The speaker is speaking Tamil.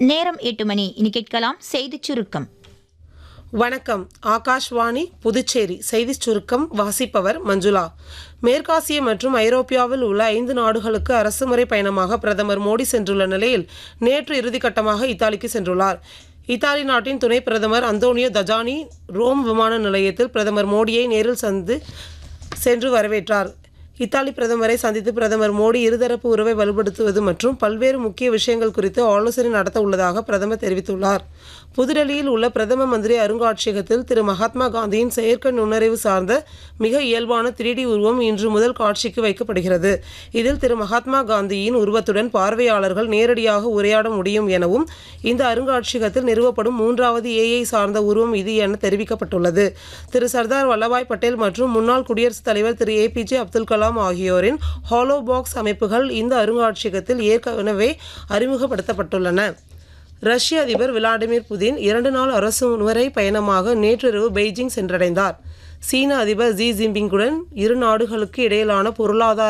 நேரம் எட்டு மணி இனி கேட்கலாம் செய்திச் சுருக்கம் வணக்கம் ஆகாஷ்வாணி புதுச்சேரி செய்திச் சுருக்கம் வாசிப்பவர் மஞ்சுளா மேற்காசிய மற்றும் ஐரோப்பியாவில் உள்ள ஐந்து நாடுகளுக்கு அரசுமுறை பயணமாக பிரதமர் மோடி சென்றுள்ள நிலையில் நேற்று இறுதிக்கட்டமாக இத்தாலிக்கு சென்றுள்ளார் இத்தாலி நாட்டின் துணை பிரதமர் அந்தோனியோ தஜானி ரோம் விமான நிலையத்தில் பிரதமர் மோடியை நேரில் சந்து சென்று வரவேற்றார் இத்தாலி பிரதமரை சந்தித்து பிரதமர் மோடி இருதரப்பு உறவை வலுப்படுத்துவது மற்றும் பல்வேறு முக்கிய விஷயங்கள் குறித்து ஆலோசனை நடத்த உள்ளதாக பிரதமர் தெரிவித்துள்ளார் புதுடெல்லியில் உள்ள பிரதம மந்திரி அருங்காட்சியகத்தில் திரு மகாத்மா காந்தியின் செயற்கை நுண்ணறிவு சார்ந்த மிக இயல்பான 3D உருவம் இன்று முதல் காட்சிக்கு வைக்கப்படுகிறது இதில் திரு மகாத்மா காந்தியின் உருவத்துடன் பார்வையாளர்கள் நேரடியாக உரையாட முடியும் எனவும் இந்த அருங்காட்சியகத்தில் நிறுவப்படும் மூன்றாவது ஏஐ சார்ந்த உருவம் இது என தெரிவிக்கப்பட்டுள்ளது திரு சர்தார் வல்லபாய் பட்டேல் மற்றும் முன்னாள் குடியரசுத் தலைவர் திரு ஏபிஜே அப்துல் கலாம் ஆகியோரின் ஹாலோ பாக்ஸ் அமைப்புகள் இந்த அருங்காட்சியகத்தில் ஏற்கனவே அறிமுகப்படுத்தப்பட்டுள்ளன ரஷ்ய அதிபர் விளாடிமிர் புதின் இரண்டு நாள் அரசுமுறை பயணமாக நேற்றிரவு பெய்ஜிங் சென்றடைந்தார் சீன அதிபர் ஜி ஜின்பிங்குடன் இரு நாடுகளுக்கு இடையிலான பொருளாதார